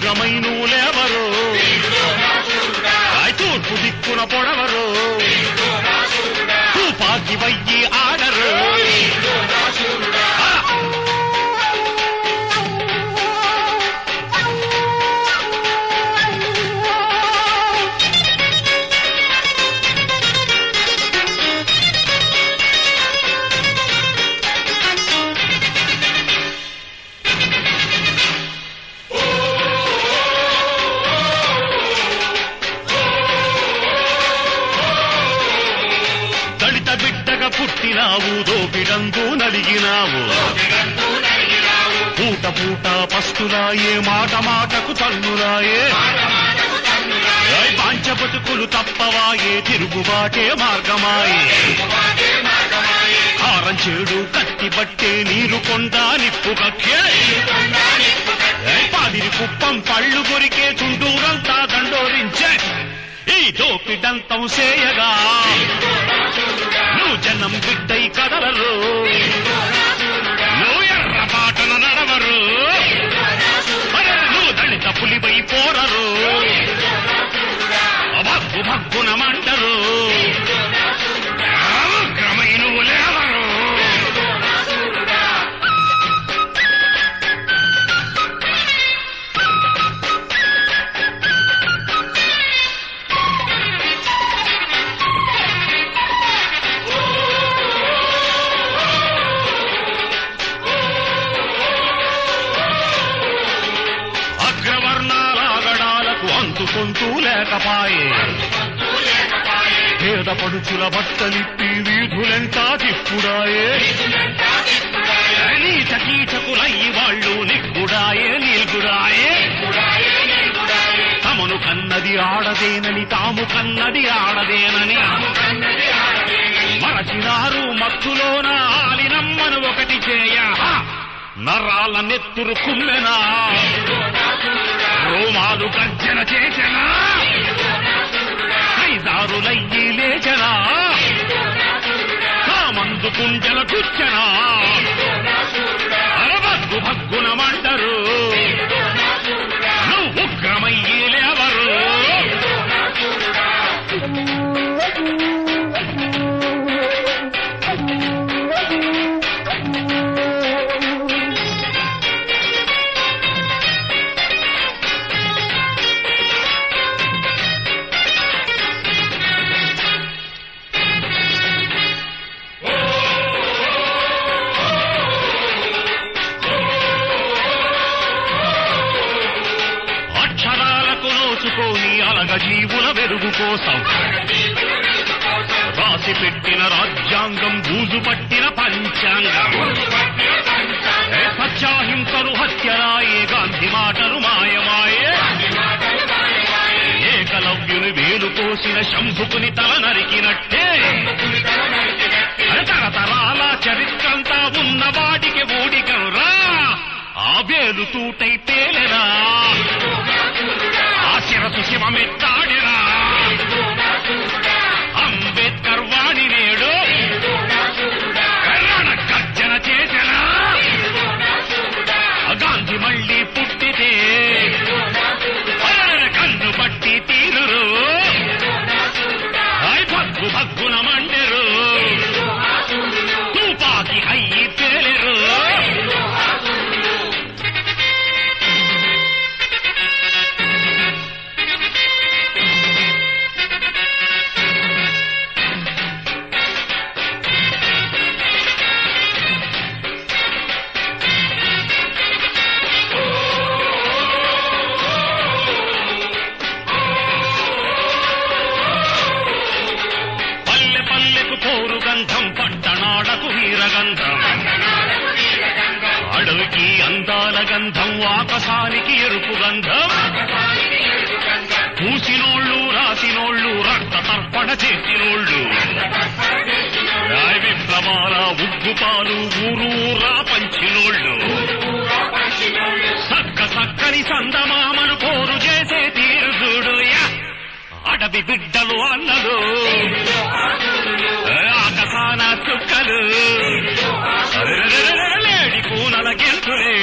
ఉగ్రమైనూలెవరు ఆయ్ తూర్పు దిక్కున పొడవరు తుపాకి వయ్యి ఆడరు ఆ! దళిత బిడ్డగా పుట్టినావు దోపిడందు నలిగినావు పూట పూట పస్తులాయే మాట మాటకు తన్నులాయే ఏయ్ పాంచ బతుకులు తప్పవాయే తిరుగుబాటే మార్గమాయే కారం చేడు కత్తి బట్టే నీరు కొండ నిప్పు కక్కే ఏయ్ పాదిరి కుప్పం పళ్ళు కొరికే చుండూరంతా దండోరించే ఈ దోపిడంతం సేయగా నువ్వు జనం బిడ్డై కదలరు నువ్వు ఎర్ర బాటన నడవరు అరే నువ్వు దళిత పులిపై పోరరు భగ్గు భగ్గున మంటరు ఉగ్రమై నువ్వు లేవరు అగ్రవర్ణాలాగడాలకు అందుకుంటూ లేకపాయే పేద పడుచుల బట్టలిప్పి వీధులెంటా తిప్పుడాయే నీచ కీచకులయ్యి వాళ్ళు నిగ్గుడాయే నీల్గుడాయే తమను కన్నది ఆడదేనని తాము కన్నది ఆడదేనని మరచినారు మత్తులోన ఆలినమ్మను ఒకటి చేయ నరాల నెత్తురు కుమ్మెనా రోమాలు గర్జన చేసెనా ఐదారులయ్యి లేచనా కామందు కుంజల కూర్చనా అరబగ్గు భగ్గున మంటరు నువ్వు ఉగ్రమయ్యి లేవరు అక్షరాలకు నోచుకోని అలగ జీవుల వెలుగు కోసం రాసి పెట్టిన రాజ్యాంగం బూజు పట్టిన పంచాంగం ఏ సత్యాహింసలు హత్యరాయే గాంధీ మాటలు మాయమాయే ఏకలవ్యుని వేలు కోసిన శంభుకుని తల నరికినట్టే తరతరాల చరిత్రంతా ఉన్న వాటికి ఊడికరా ఆ వేలు తూటై తేలెరా ఆ శిరసు శివమెత్తాడిరా అంబేద్కర్ వాణి నేడు కర్రణ గర్జన చేసెనా గాంధీ మళ్ళీ పుట్టితే అరర కన్ను పట్టి తీరురు ఐ భగ్గు భగ్గున మండెరు తుపాకి అయ్యి పేలెరు పల్లె పల్లెకు పోరు గంధం పట్టణాలకు వీరగంధం అడవికి అందాల గంధం ఆకాశానికి ఎరుపు గంధం పూసినోళ్ళు రాసినోళ్ళు రక్త తర్పణ చేసినోళ్ళు రాయ విప్లవాల ఉగ్గుపాలు ఊరూరా పంచినోళ్ళు సక్క సక్కని సందమామను పోరు చేసే తీరు చూడు యా. అడవి బిడ్డలు అన్నలు ఆకసాన చుక్కలు అరెరెరెరెరె లేడి కూనల గెంతులే